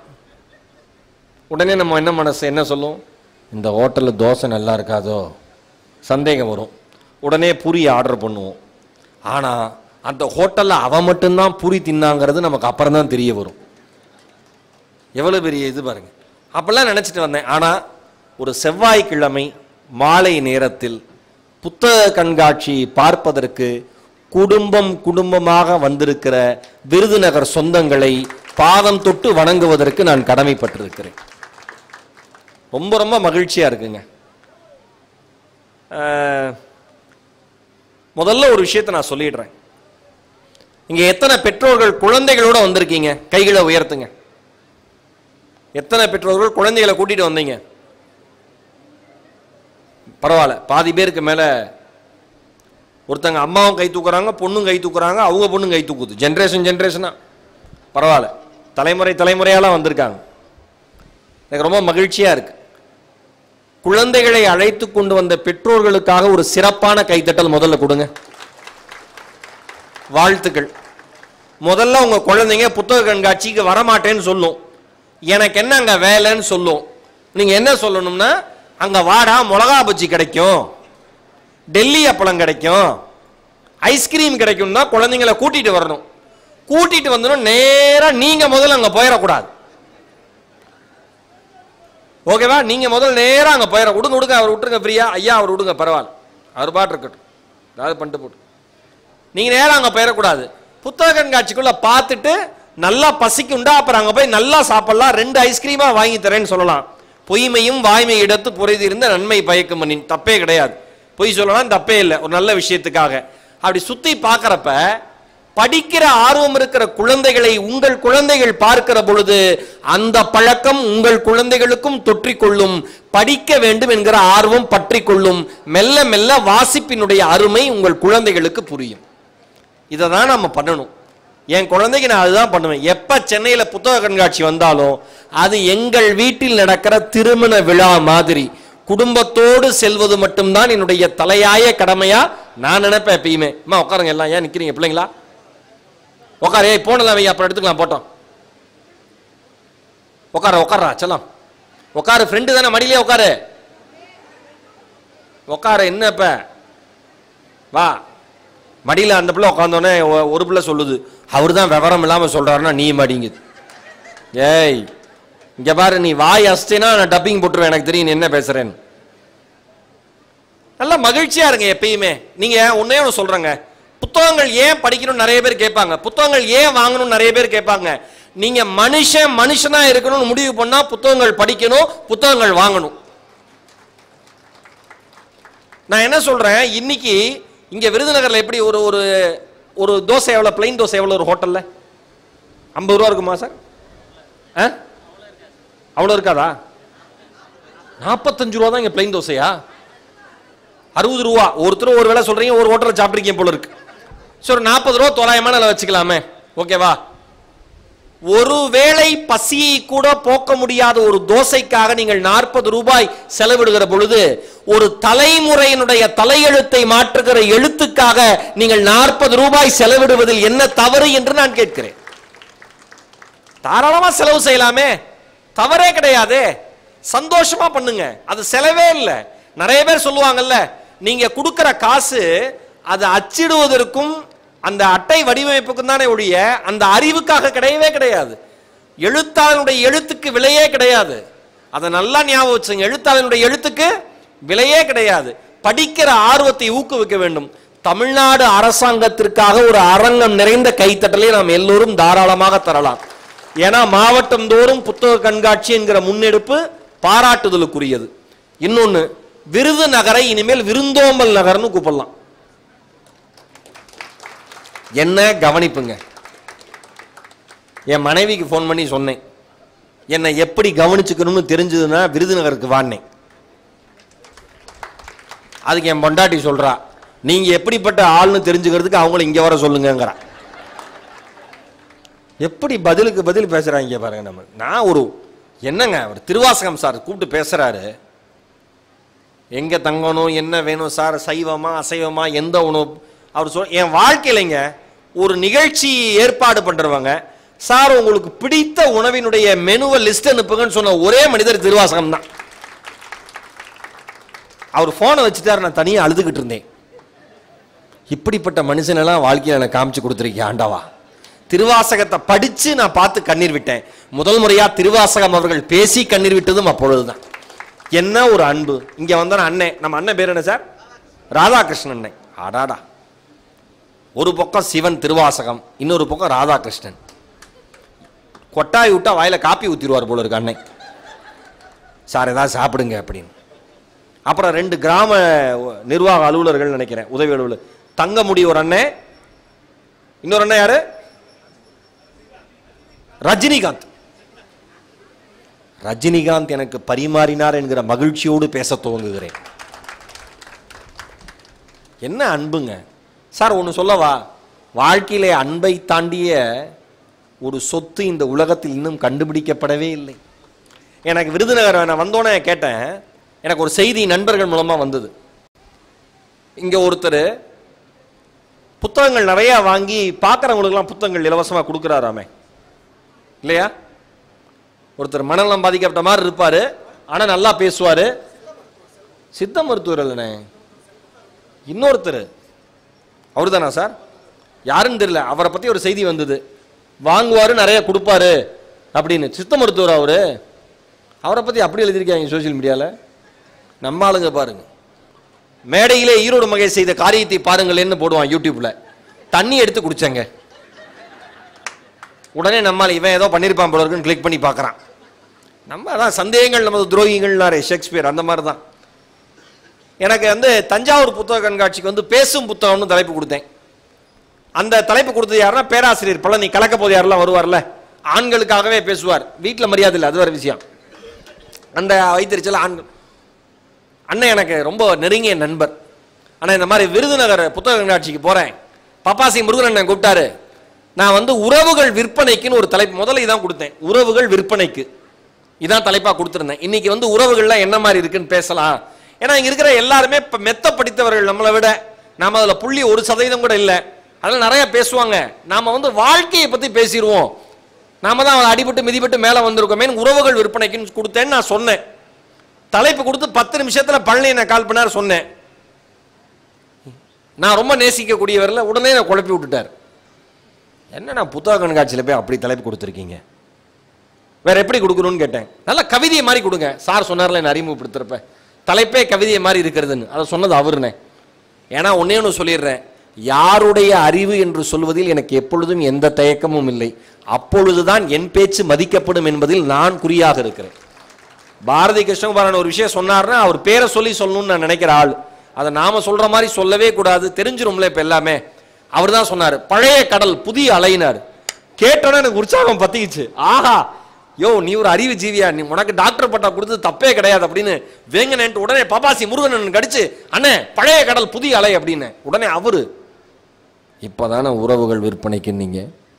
உடனே நம்ம என்ன மனசு என்ன சொல்லும் இந்த ஹோட்டலில் தோசை நல்லா இருக்காதோ சந்தேகம் வரும் உடனே பூரி ஆர்டர் பண்ணுவோம் ஆனால் அந்த ஹோட்டலில் அவன் மட்டும்தான் பூரி தின்னாங்கிறது நமக்கு அப்புறம் தான் தெரிய வரும் எவ்வளோ பெரிய இது பாருங்க அப்பெல்லாம் நினச்சிட்டு வந்தேன் ஆனால் ஒரு செவ்வாய்க்கிழமை மாலை நேரத்தில் புத்தக கண்காட்சி பார்ப்பதற்கு குடும்பம் குடும்பமாக வந்திருக்கிற விருதுநகர் சொந்தங்களை பாதம் தொட்டு வணங்குவதற்கு நான் கடமைப்பட்டிருக்கிறேன் ரொம்ப ரொம்ப மகிழ்ச்சியா இருக்குங்க அஹ், முதல்ல ஒரு விஷயத்தை நான் சொல்லிடுறேன் இங்க எத்தனை பெற்றோர்கள் குழந்தைகளோட வந்திருக்கீங்க கைகளை உயர்த்துங்க எத்தனை பெற்றோர்கள் குழந்தைகளை கூட்டிட்டு வந்தீங்க பரவாயில்ல பாதி பேருக்கு மேல ஒருத்தங்க அம்மாவும் கை தூக்குறாங்க பொண்ணும் கை தூக்குறாங்க அவங்க பொண்ணும் கை தூக்குது ஜென்ரேஷன் ஜென்ரேஷனா பரவாயில்ல தலைமுறை தலைமுறையாலாம் வந்திருக்காங்க எனக்கு ரொம்ப மகிழ்ச்சியா இருக்கு குழந்தைகளை அழைத்து கொண்டு வந்த பெற்றோர்களுக்காக ஒரு சிறப்பான கைத்தட்டல் முதல்ல கொடுங்க வாழ்த்துக்கள் முதல்ல உங்க குழந்தைங்க புத்தக கண்காட்சிக்கு வரமாட்டேன்னு சொல்லும் எனக்கு என்ன அங்க வேலைன்னு சொல்லும் நீங்க என்ன சொல்லணும்னா அங்க வாடா மிளகா பஜ்ஜி கிடைக்கும் டெல்லி அப்பளம் கிடைக்கும் ஐஸ்கிரீம் கிடைக்கும் தான் குழந்தைங்களை கூட்டிட்டு வரணும் கூட்டிட்டு வந்துடும் நேரா நீங்க முதல்ல அங்க போயிடக்கூடாது ஓகேவா நீங்க முதல்ல நேரா அங்க போயிட விடுங்க விடுங்க அவர் விட்டுருங்க ஃப்ரீயா ஐயா அவர் விடுங்க பரவாயில்ல அவர் பாட்டு இருக்கட்டும் ஏதாவது பண்ணிட்டு போட்டு நீங்க நேரா அங்க போயிடக்கூடாது புத்தக கண்காட்சிக்குள்ள பார்த்துட்டு நல்லா பசிக்குண்டா அப்புறம் அங்க போய் நல்லா சாப்பிடலாம் ரெண்டு ஐஸ்கிரீமா வாங்கி தரேன்னு சொல்லலாம் பொய்மையும் வாய்மை இடத்து புரைதி இருந்த நன்மை பயக்கும் பண்ணின் தப்பே கிடையாது பொய் சொல்லலாம் தப்பே இல்லை ஒரு நல்ல விஷயத்துக்காக அப்படி சுத்தி பார்க்கறப்ப படிக்கிற ஆர்வம் இருக்கிற குழந்தைகளை உங்கள் குழந்தைகள் பார்க்கிற பொழுது அந்த பழக்கம் உங்கள் குழந்தைகளுக்கும் தொற்றிக்கொள்ளும் படிக்க வேண்டும் என்கிற ஆர்வம் பற்றிக்கொள்ளும் மெல்ல மெல்ல வாசிப்பினுடைய அருமை உங்கள் குழந்தைகளுக்கு புரியும் இதை தான் நம்ம பண்ணணும் என் குழந்தைக்கு நான் அதுதான் பண்ணுவேன் எப்ப சென்னையில புத்தக கண்காட்சி வந்தாலும் அது எங்கள் வீட்டில் நடக்கிற திருமண விழா மாதிரி குடும்பத்தோடு செல்வது மட்டும்தான் என்னுடைய தலையாய கடமையா நான் நினைப்பேன் எப்பயுமே அம்மா உட்காருங்க எல்லாம் ஏன் நிக்கிறீங்க பிள்ளைங்களா உட்காரு ஏய் போனலாம் வை அப்புறம் எடுத்துக்கலாம் போட்டோம் உட்கார உட்காரா செல்லாம் உட்காரு ஃப்ரெண்டு தானே மடியிலே உட்காரு உட்காரு என்ன இப்ப வா மடியில் அந்த பிள்ளை உட்காந்தோடனே ஒ- ஒரு பிள்ளை சொல்லுது அவர் தான் விவரம் இல்லாமல் சொல்கிறாருன்னா நீ மடிங்குது ஏய் இங்கே பாரு நீ வாய் அசினா நான் டப்பிங் போட்டுருவேன் எனக்கு தெரியும் நீ என்ன பேசுறேன்னு நல்லா மகிழ்ச்சியா இருங்க எப்பயுமே நீங்க ஒன்னே ஒன்று சொல்றேங்க புத்தகங்கள் ஏன் படிக்கணும்னு நிறைய பேர் கேட்பாங்க புத்தகங்கள் ஏன் வாங்கணும்னு நிறைய பேர் கேட்பாங்க நீங்க மனுஷன் மனுஷனா இருக்கணும்னு முடிவு பண்ணா புத்தகங்கள் படிக்கணும் புத்தகங்கள் வாங்கணும் நான் என்ன சொல்றேன் இன்னைக்கு இங்க விருதுநகர்ல எப்படி ஒரு ஒரு ஒரு தோசை எவ்வளவு பிளைன் தோசை எவ்வளவு ஒரு ஹோட்டல்ல ஐம்பது ரூபா இருக்குமா சார் ஆ அவ்வளோ இருக்காதா நாற்பத்தஞ்சு ரூபா தான் இங்க பிளைன் தோசையா அறுபது ரூபா ஒருத்தர் ஒரு வேளை சொல்றீங்க ஒரு ஹோட்டலில் சாப்பிட்ருக்கீங்க போல இருக்கு சரி ஒரு நாற்பது ரூபா தோராயமான அளவு வச்சுக்கலாமே ஓகேவா ஒரு வேளை பசியை கூட போக்க முடியாத ஒரு தோசைக்காக நீங்கள் நாற்பது ரூபாய் செலவிடுகிற பொழுது ஒரு தலைமுறையினுடைய தலையெழுத்தை மாற்றுகிற எழுத்துக்காக நீங்கள் நாற்பது ரூபாய் செலவிடுவதில் என்ன தவறு என்று நான் கேட்கிறேன் தாராளமா செலவு செய்யலாமே தவறே கிடையாதே சந்தோஷமா பண்ணுங்க அது செலவே இல்லை நிறைய பேர் சொல்லுவாங்கல்ல நீங்க கொடுக்கிற காசு அதை அச்சிடுவதற்கும் அந்த அட்டை வடிவமைப்புக்கும் தானே ஒழிய அந்த அறிவுக்காக கிடையவே கிடையாது எழுத்தாளனுடைய எழுத்துக்கு விலையே கிடையாது அதை நல்லா ஞாபகம் வச்சுங்க எழுத்தாளனுடைய எழுத்துக்கு விலையே கிடையாது படிக்கிற ஆர்வத்தை ஊக்குவிக்க வேண்டும் தமிழ்நாடு அரசாங்கத்திற்காக ஒரு அரங்கம் நிறைந்த கைத்தட்டலை நாம் எல்லோரும் தாராளமாக தரலாம் ஏன்னா மாவட்டம் தோறும் புத்தக கண்காட்சி என்கிற முன்னெடுப்பு பாராட்டுதலுக்குரியது இன்னொன்னு விருது நகரை இனிமேல் விருந்தோம்பல் நகர்னு கூப்பிடலாம் என்ன கவனிப்புங்க என் மனைவிக்கு ஃபோன் பண்ணி சொன்னேன் என்னை எப்படி கவனிச்சுக்கணும்னு தெரிஞ்சதுன்னா விருதுநகருக்கு வான்னேன் அதுக்கு என் பொண்டாட்டி சொல்றா நீங்க எப்படிப்பட்ட ஆள்னு தெரிஞ்சுக்கிறதுக்கு அவங்கள இங்க வர சொல்லுங்கங்கிறா எப்படி பதிலுக்கு பதில் பேசுறாங்க பாருங்க நம்ம நான் ஒரு என்னங்க அவர் திருவாசகம் சார் கூப்பிட்டு பேசுறாரு எங்க தங்கணும் என்ன வேணும் சார் சைவமா அசைவமா எந்த உணவு அவர் சொல் என் வாழ்க்கையிலங்க ஒரு நிகழ்ச்சி ஏற்பாடு பண்றவங்க சார் உங்களுக்கு பிடித்த உணவினுடைய மெனுவை லிஸ்ட் அனுப்புங்கன்னு சொன்ன ஒரே மனிதர் திருவாசகம் தான் அவர் போனை வச்சுட்டாரு நான் தனியா அழுதுகிட்டு இருந்தேன் இப்படிப்பட்ட மனுஷனெல்லாம் வாழ்க்கையில எனக்கு காமிச்சு கொடுத்துருக்கேன் ஆண்டவா திருவாசகத்தை படிச்சு நான் பார்த்து கண்ணீர் விட்டேன் முதல் முறையா திருவாசகம் அவர்கள் பேசி கண்ணீர் விட்டதும் அப்பொழுதுதான் என்ன ஒரு அன்பு இங்க வந்த அண்ணன் நம்ம அண்ணன் பேர் என்ன சார் ராதாகிருஷ்ணன் அண்ணன் ஆடாடா ஒரு பக்கம் சிவன் திருவாசகம் இன்னொரு பக்கம் ராதாகிருஷ்ணன் கொட்டாய் விட்டா வாயில காப்பி ஊத்திடுவார் போல இருக்கு அண்ணன் சார் ஏதாவது சாப்பிடுங்க அப்படின்னு அப்புறம் ரெண்டு கிராம நிர்வாக அலுவலர்கள் நினைக்கிறேன் உதவி அலுவலர் தங்கமுடி ஒரு அண்ணன் இன்னொரு அண்ணன் யாரு ரஜினிகாந்த் ரஜினிகாந்த் எனக்கு பரிமாறினார் என்கிற மகிழ்ச்சியோடு பேச துவங்குகிறேன் என்ன அன்புங்க சார் ஒன்று சொல்லவா வாழ்க்கையிலே அன்பை தாண்டிய ஒரு சொத்து இந்த உலகத்தில் இன்னும் கண்டுபிடிக்கப்படவே இல்லை எனக்கு விருதுநகர் நான் வந்தோடனே கேட்டேன் எனக்கு ஒரு செய்தி நண்பர்கள் மூலமா வந்தது இங்க ஒருத்தர் புத்தகங்கள் நிறைய வாங்கி பார்க்குறவங்களுக்குலாம் புத்தகங்கள் இலவசமாக கொடுக்குறாராமே இல்லையா ஒருத்தர் மனநலம் பாதிக்கப்பட்ட மாதிரி இருப்பாரு ஆனா நல்லா பேசுவாரு சித்த மருத்துவர் இல்லைண்ணே இன்னொருத்தர் அவர் தானா சார் யாருன்னு தெரியல அவரை பத்தி ஒரு செய்தி வந்தது வாங்குவாரு நிறைய கொடுப்பாரு அப்படின்னு சித்த மருத்துவர் அவரு அவரை பத்தி அப்படி எழுதியிருக்காங்க சோஷியல் மீடியால நம்ம ஆளுங்க பாருங்க மேடையிலே ஈரோடு மகேஷ் செய்த காரியத்தை பாருங்களேன்னு போடுவான் யூடியூப்ல தண்ணி எடுத்து குடிச்சேங்க உடனே நம்மால் இவன் ஏதோ பண்ணியிருப்பான் போல இருக்குன்னு கிளிக் பண்ணி பார்க்குறான் நம்ம அதான் சந்தேகங்கள் நமது துரோகிகள்னாரு ஷேக்ஸ்பியர் அந்த மாதிரி தான் எனக்கு வந்து தஞ்சாவூர் புத்தக கண்காட்சிக்கு வந்து பேசும் புத்தகம்னு தலைப்பு கொடுத்தேன் அந்த தலைப்பு கொடுத்தது யாருன்னா பேராசிரியர் பழனி கலக்க போது யாரெல்லாம் வருவார்ல ஆண்களுக்காகவே பேசுவார் வீட்டில் மரியாதை இல்லை அது வேற விஷயம் அந்த வைத்திருச்சல ஆண்கள் அண்ணன் எனக்கு ரொம்ப நெருங்கிய நண்பர் ஆனால் இந்த மாதிரி விருதுநகர் புத்தக கண்காட்சிக்கு போகிறேன் பப்பாசி முருகன் அண்ணன் கூப்பிட்டாரு நான் வந்து உறவுகள் விற்பனைக்குன்னு ஒரு தலைப்பு முதல்ல இதான் கொடுத்தேன் உறவுகள் விற்பனைக்கு இதான் தலைப்பாக கொடுத்துருந்தேன் இன்னைக்கு வந்து உறவுகள்லாம் என்ன மாதிரி இருக்குன்னு பேசலாம் ஏன்னா இங்கே இருக்கிற எல்லாருமே இப்போ மெத்த படித்தவர்கள் நம்மளை விட நாம அதில் புள்ளி ஒரு சதவீதம் கூட இல்லை அதில் நிறைய பேசுவாங்க நாம வந்து வாழ்க்கையை பற்றி பேசிடுவோம் நாம தான் அடிபட்டு மிதிபட்டு மேலே வந்திருக்கோமே உறவுகள் விற்பனைக்குன்னு கொடுத்தேன்னு நான் சொன்னேன் தலைப்பு கொடுத்து பத்து நிமிஷத்துல பழனி என்ன கால் பண்ணார் சொன்னேன் நான் ரொம்ப நேசிக்கக்கூடியவரில் உடனே நான் குழப்பி விட்டுட்டார் என்ன நான் புத்தக கண்காட்சியில் போய் அப்படி தலைப்பு கொடுத்துருக்கீங்க வேற எப்படி கொடுக்கணும்னு கேட்டேன் நல்ல கவிதையை மாதிரி கொடுங்க சார் சொன்னார்ல என்ன அறிமுகப்படுத்துறப்ப தலைப்பே கவிதையை மாதிரி இருக்கிறதுன்னு அதை சொன்னது அவருனே ஏன்னா ஒன்னே ஒன்று சொல்லிடுறேன் யாருடைய அறிவு என்று சொல்வதில் எனக்கு எப்பொழுதும் எந்த தயக்கமும் இல்லை அப்பொழுதுதான் என் பேச்சு மதிக்கப்படும் என்பதில் நான் குறியாக இருக்கிறேன் பாரதி கிருஷ்ணகுமாரன் ஒரு விஷயம் சொன்னார்னா அவர் பேரை சொல்லி சொல்லணும்னு நான் நினைக்கிற ஆள் அதை நாம சொல்ற மாதிரி சொல்லவே கூடாது தெரிஞ்சிரும்ல இப்ப எல்லாமே அவர் தான் சொன்னார் பழைய கடல் புதிய அலையினார் கேட்டோன்னே எனக்கு உற்சாகம் பத்திக்கிச்சு ஆஹா யோ நீ ஒரு அறிவு ஜீவியா நீ உனக்கு டாக்டர் பட்டா கொடுத்தது தப்பே கிடையாது அப்படின்னு வேங்கனேன்ட்டு உடனே பாபாசி முருகன் கடிச்சு அண்ணே பழைய கடல் புதிய அலை அப்படின்னு உடனே அவரு இப்போதானே உறவுகள் விற்பனைக்கு நீங்க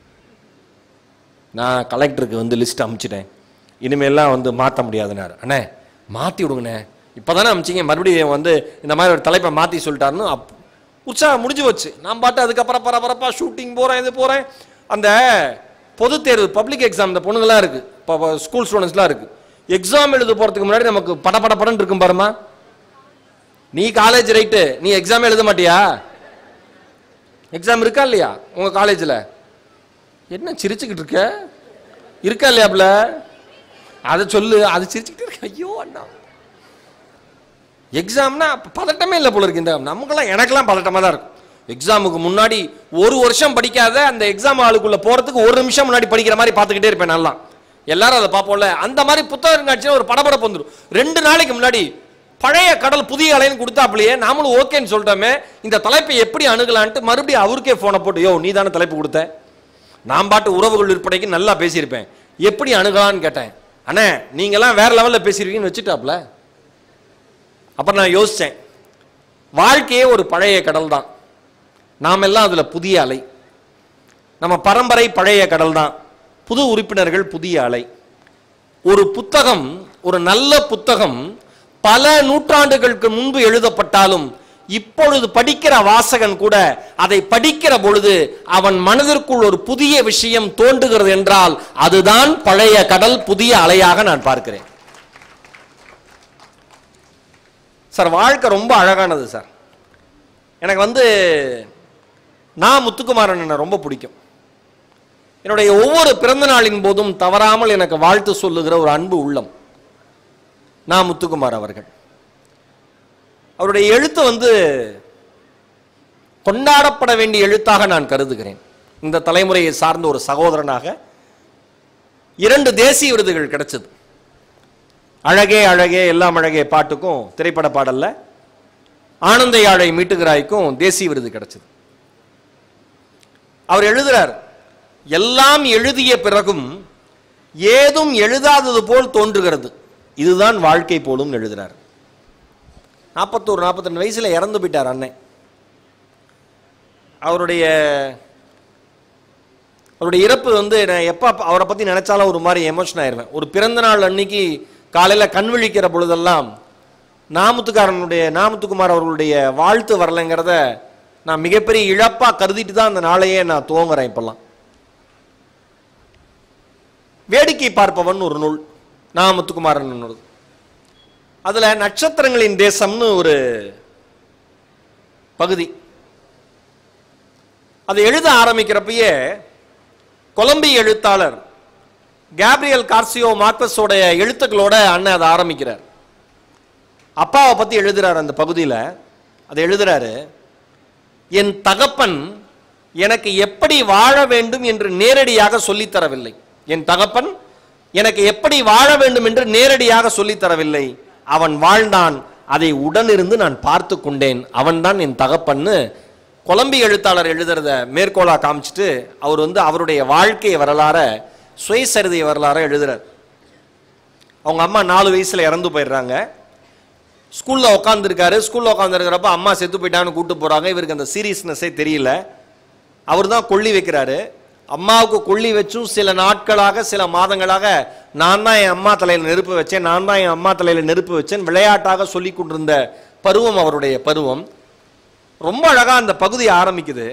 நான் கலெக்டருக்கு வந்து லிஸ்ட் அமுச்சிட்டேன் இனிமேல்லாம் வந்து மாற்ற முடியாதுனாரு அண்ணே மாற்றி விடுங்கண்ணே இப்போ தானே அமிச்சிங்க மறுபடியும் வந்து இந்த மாதிரி ஒரு தலைப்பை மாற்றி சொல்லிட்டாருன்னு அப் உற்சாகம் முடிஞ்சு போச்சு நான் பாட்டு அதுக்கப்புறம் பரபரப்பா ஷூட்டிங் போகிறேன் இது போகிறேன் அந்த பொது தேர்வு பப்ளிக் எக்ஸாம் இந்த பொண்ணுங்களாம் இருக்குது இப்போ ஸ்கூல் ஸ்டூடெண்ட்ஸ்லாம் இருக்குது எக்ஸாம் எழுத போகிறதுக்கு முன்னாடி நமக்கு பட பட படன்னு இருக்கும் பாருமா நீ காலேஜ் ரைட்டு நீ எக்ஸாம் எழுத மாட்டியா எக்ஸாம் இருக்கா இல்லையா உங்கள் காலேஜில் என்ன சிரிச்சுக்கிட்டு இருக்க இருக்கா இல்லையாப்ல அதை சொல்லு அது சிரிச்சுக்கிட்டு இருக்க ஐயோ அண்ணா எக்ஸாம்னா பதட்டமே இல்லை போல இருக்கு இந்த நமக்கெல்லாம் எனக்கெல்லாம் பதட்டமாக தான் இருக்கும் எக்ஸாமுக்கு முன்னாடி ஒரு வருஷம் படிக்காத அந்த எக்ஸாம் ஆளுக்குள்ள போறதுக்கு ஒரு நிமிஷம் முன்னாடி படிக்கிற மாதிரி பார்த்துக்கிட்டே இருப்பேன் நல்லா எல்லாரும் அதை பார்ப்போம்ல அந்த மாதிரி புத்தகம் காட்சியில் ஒரு படபடப்பு வந்துடும் ரெண்டு நாளைக்கு முன்னாடி பழைய கடல் புதிய அலைன்னு கொடுத்தாப்புலையே நாமளும் ஓகேன்னு சொல்லிட்டோமே இந்த தலைப்பை எப்படி அணுகலான்ட்டு மறுபடியும் அவருக்கே ஃபோனை போட்டு யோ நீ தானே தலைப்பு கொடுத்த நான் பாட்டு உறவுகள் விற்பனைக்கு நல்லா பேசியிருப்பேன் எப்படி அணுகலான்னு கேட்டேன் அண்ணே நீங்கெல்லாம் வேற லெவலில் பேசியிருக்கீங்கன்னு வச்சுட்டாப்ல அப்புறம் நான் யோசித்தேன் வாழ்க்கையே ஒரு பழைய கடல் தான் நாம் எல்லாம் அதில் புதிய அலை நம்ம பரம்பரை பழைய கடல் தான் புது உறுப்பினர்கள் புதிய அலை ஒரு புத்தகம் ஒரு நல்ல புத்தகம் பல நூற்றாண்டுகளுக்கு முன்பு எழுதப்பட்டாலும் இப்பொழுது படிக்கிற வாசகன் கூட அதை படிக்கிற பொழுது அவன் மனதிற்குள் ஒரு புதிய விஷயம் தோன்றுகிறது என்றால் அதுதான் பழைய கடல் புதிய அலையாக நான் பார்க்கிறேன் சார் வாழ்க்கை ரொம்ப அழகானது சார் எனக்கு வந்து நான் முத்துக்குமாரன் என்ன ரொம்ப பிடிக்கும் என்னுடைய ஒவ்வொரு பிறந்த நாளின் போதும் தவறாமல் எனக்கு வாழ்த்து சொல்லுகிற ஒரு அன்பு உள்ளம் நான் முத்துக்குமார் அவர்கள் அவருடைய எழுத்து வந்து கொண்டாடப்பட வேண்டிய எழுத்தாக நான் கருதுகிறேன் இந்த தலைமுறையை சார்ந்த ஒரு சகோதரனாக இரண்டு தேசிய விருதுகள் கிடைச்சது அழகே அழகே எல்லாம் அழகே பாட்டுக்கும் திரைப்பட பாடல்ல ஆனந்த யாழை மீட்டுகிறாய்க்கும் தேசிய விருது கிடைச்சது அவர் எழுதுறார் எல்லாம் எழுதிய பிறகும் ஏதும் எழுதாதது போல் தோன்றுகிறது இதுதான் வாழ்க்கை போலும் எழுதுறார் நாற்பத்தோரு நாற்பத்தி வயசுல இறந்து போயிட்டார் அண்ணன் அவருடைய அவருடைய இறப்பு வந்து நான் எப்போ அவரை பற்றி நினைச்சாலும் ஒரு மாதிரி எமோஷன் ஆயிருவேன் ஒரு பிறந்த நாள் அன்னைக்கு காலையில் கண் விழிக்கிற பொழுதெல்லாம் நாமுத்துக்காரனுடைய நாமுத்துக்குமார் அவர்களுடைய வாழ்த்து வரலைங்கிறத நான் மிகப்பெரிய இழப்பாக கருதிட்டு தான் அந்த நாளையே நான் துவங்குறேன் இப்பெல்லாம் வேடிக்கை பார்ப்பவன் ஒரு நூல் நாமுத்துக்குமாரன் நூல் அதில் நட்சத்திரங்களின் தேசம்னு ஒரு பகுதி அதை எழுத ஆரம்பிக்கிறப்பயே கொலம்பிய எழுத்தாளர் கேப்ரியல் கார்சியோ மார்க்கஸோடைய எழுத்துக்களோட அண்ணன் அதை ஆரம்பிக்கிறார் அப்பாவை பற்றி எழுதுறார் அந்த பகுதியில் அதை எழுதுறாரு என் தகப்பன் எனக்கு எப்படி வாழ வேண்டும் என்று நேரடியாக சொல்லித் தரவில்லை என் தகப்பன் எனக்கு எப்படி வாழ வேண்டும் என்று நேரடியாக சொல்லித் தரவில்லை அவன் வாழ்ந்தான் அதை உடனிருந்து நான் பார்த்து கொண்டேன் அவன்தான் என் தகப்பன்னு கொலம்பி எழுத்தாளர் எழுதுறத மேற்கோளா காமிச்சிட்டு அவர் வந்து அவருடைய வாழ்க்கை வரலாற சுயசரிதை வரலாற எழுதுறார் அவங்க அம்மா நாலு வயசுல இறந்து போயிடுறாங்க ஸ்கூல்ல உட்காந்துருக்காரு ஸ்கூல்ல உட்காந்துருக்கிறப்ப அம்மா செத்து போயிட்டான்னு கூட்டு போறாங்க இவருக்கு அந்த சீரியஸ்னஸே தெரியல அவர் தான் கொள்ளி வைக்கிறாரு அம்மாவுக்கு கொள்ளி வச்சும் சில நாட்களாக சில மாதங்களாக நான் தான் என் அம்மா தலையில நெருப்பு வச்சேன் நான் தான் என் அம்மா தலையில நெருப்பு வச்சேன் விளையாட்டாக சொல்லி கொண்டிருந்த பருவம் அவருடைய பருவம் ரொம்ப அழகா அந்த பகுதி ஆரம்பிக்குது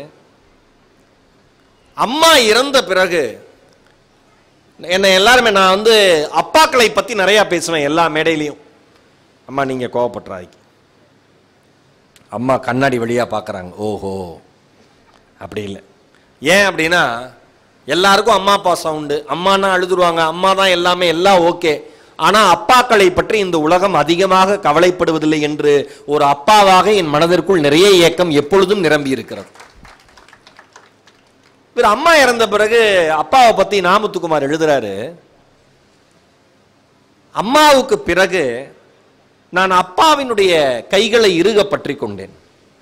அம்மா இறந்த பிறகு என்னை எல்லாருமே நான் வந்து அப்பாக்களை பத்தி நிறைய பேசுவேன் எல்லா மேடையிலையும் அம்மா நீங்க கோவப்பட்டுறாதீங்க அம்மா கண்ணாடி வழியா பார்க்கறாங்க ஓஹோ அப்படி இல்லை ஏன் அப்படின்னா எல்லாருக்கும் அம்மா பாசம் உண்டு அம்மானா அழுதுருவாங்க அம்மா தான் எல்லாமே எல்லாம் ஓகே ஆனா அப்பாக்களை பற்றி இந்த உலகம் அதிகமாக கவலைப்படுவதில்லை என்று ஒரு அப்பாவாக என் மனதிற்குள் நிறைய ஏக்கம் எப்பொழுதும் நிரம்பி இருக்கிறது இவர் அம்மா இறந்த பிறகு அப்பாவை பத்தி நாமுத்துக்குமார் எழுதுறாரு அம்மாவுக்கு பிறகு நான் அப்பாவினுடைய கைகளை இறுக பற்றி கொண்டேன்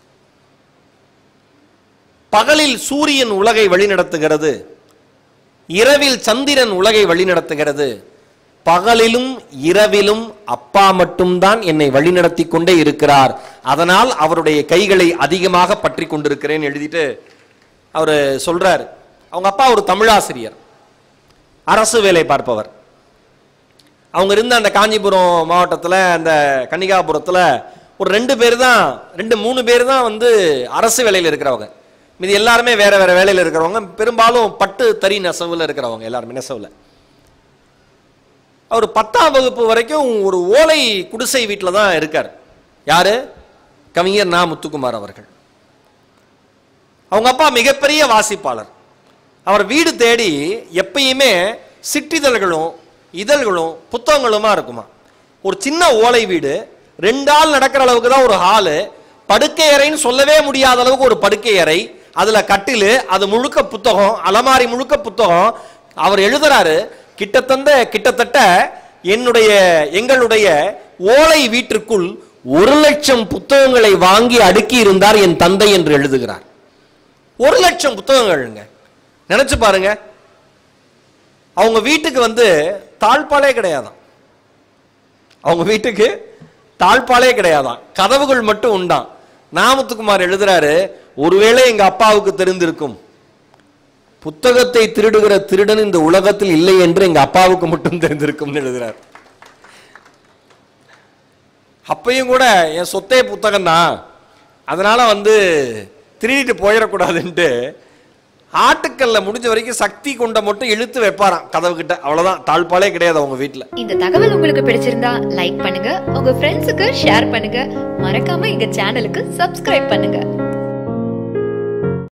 பகலில் சூரியன் உலகை வழிநடத்துகிறது இரவில் சந்திரன் உலகை வழிநடத்துகிறது பகலிலும் இரவிலும் அப்பா மட்டும்தான் என்னை வழிநடத்தி கொண்டே இருக்கிறார் அதனால் அவருடைய கைகளை அதிகமாக பற்றி கொண்டிருக்கிறேன் எழுதிட்டு அவர் சொல்றார் அவங்க அப்பா ஒரு தமிழாசிரியர் அரசு வேலை பார்ப்பவர் அவங்க இருந்த அந்த காஞ்சிபுரம் மாவட்டத்தில் அந்த கன்னிகாபுரத்தில் ஒரு ரெண்டு பேர் தான் ரெண்டு மூணு பேர் தான் வந்து அரசு வேலையில் இருக்கிறவங்க மீதி எல்லாருமே வேற வேற வேலையில் இருக்கிறவங்க பெரும்பாலும் பட்டு தறி நெசவுல இருக்கிறவங்க எல்லாருமே நெசவுல அவர் பத்தாம் வகுப்பு வரைக்கும் ஒரு ஓலை குடிசை வீட்டில் தான் இருக்கார் யாரு கவிஞர் நா முத்துக்குமார் அவர்கள் அவங்க அப்பா மிகப்பெரிய வாசிப்பாளர் அவர் வீடு தேடி எப்பயுமே சிற்றிதழ்களும் இதழ்களும் புத்தகங்களுமா இருக்குமா ஒரு சின்ன ஓலை வீடு ரெண்டு ஆள் நடக்கிற அளவுக்கு தான் ஒரு ஹாலு படுக்கை அறைன்னு சொல்லவே முடியாத அளவுக்கு ஒரு படுக்கை அறை அதுல கட்டிலு அது முழுக்க புத்தகம் அலமாரி முழுக்க புத்தகம் அவர் எழுதுறாரு கிட்டத்தட்ட கிட்டத்தட்ட என்னுடைய எங்களுடைய ஓலை வீட்டிற்குள் ஒரு லட்சம் புத்தகங்களை வாங்கி அடுக்கி இருந்தார் என் தந்தை என்று எழுதுகிறார் ஒரு லட்சம் புத்தகங்கள்ங்க நினைச்சு பாருங்க அவங்க வீட்டுக்கு வந்து தாழ்பாலே கிடையாதாம் அவங்க வீட்டுக்கு தாழ்பாலே கிடையாதாம் கதவுகள் மட்டும் உண்டாம் நாமத்துக்குமார் எழுதுறாரு ஒருவேளை எங்க அப்பாவுக்கு தெரிந்திருக்கும் புத்தகத்தை திருடுகிற திருடன் இந்த உலகத்தில் இல்லை என்று எங்க அப்பாவுக்கு மட்டும் தெரிந்திருக்கும்னு எழுதுறார் அப்பையும் கூட என் சொத்தே புத்தகம் தான் அதனால வந்து திருடிட்டு போயிடக்கூடாதுன்ட்டு ஆட்டுக்கல்ல முடிஞ்ச வரைக்கும் சக்தி கொண்ட மட்டும் இழுத்து வைப்பாராம் கதவு கிட்ட அவ்வளவுதான் தாழ்பாலே கிடையாது அவங்க வீட்டுல இந்த தகவல் உங்களுக்கு பிடிச்சிருந்தா லைக் பண்ணுங்க உங்க ஃப்ரெண்ட்ஸுக்கு ஷேர் பண்ணுங்க மறக்காம எங்க சேனலுக்கு சப்ஸ்கிரைப் பண்ணுங்க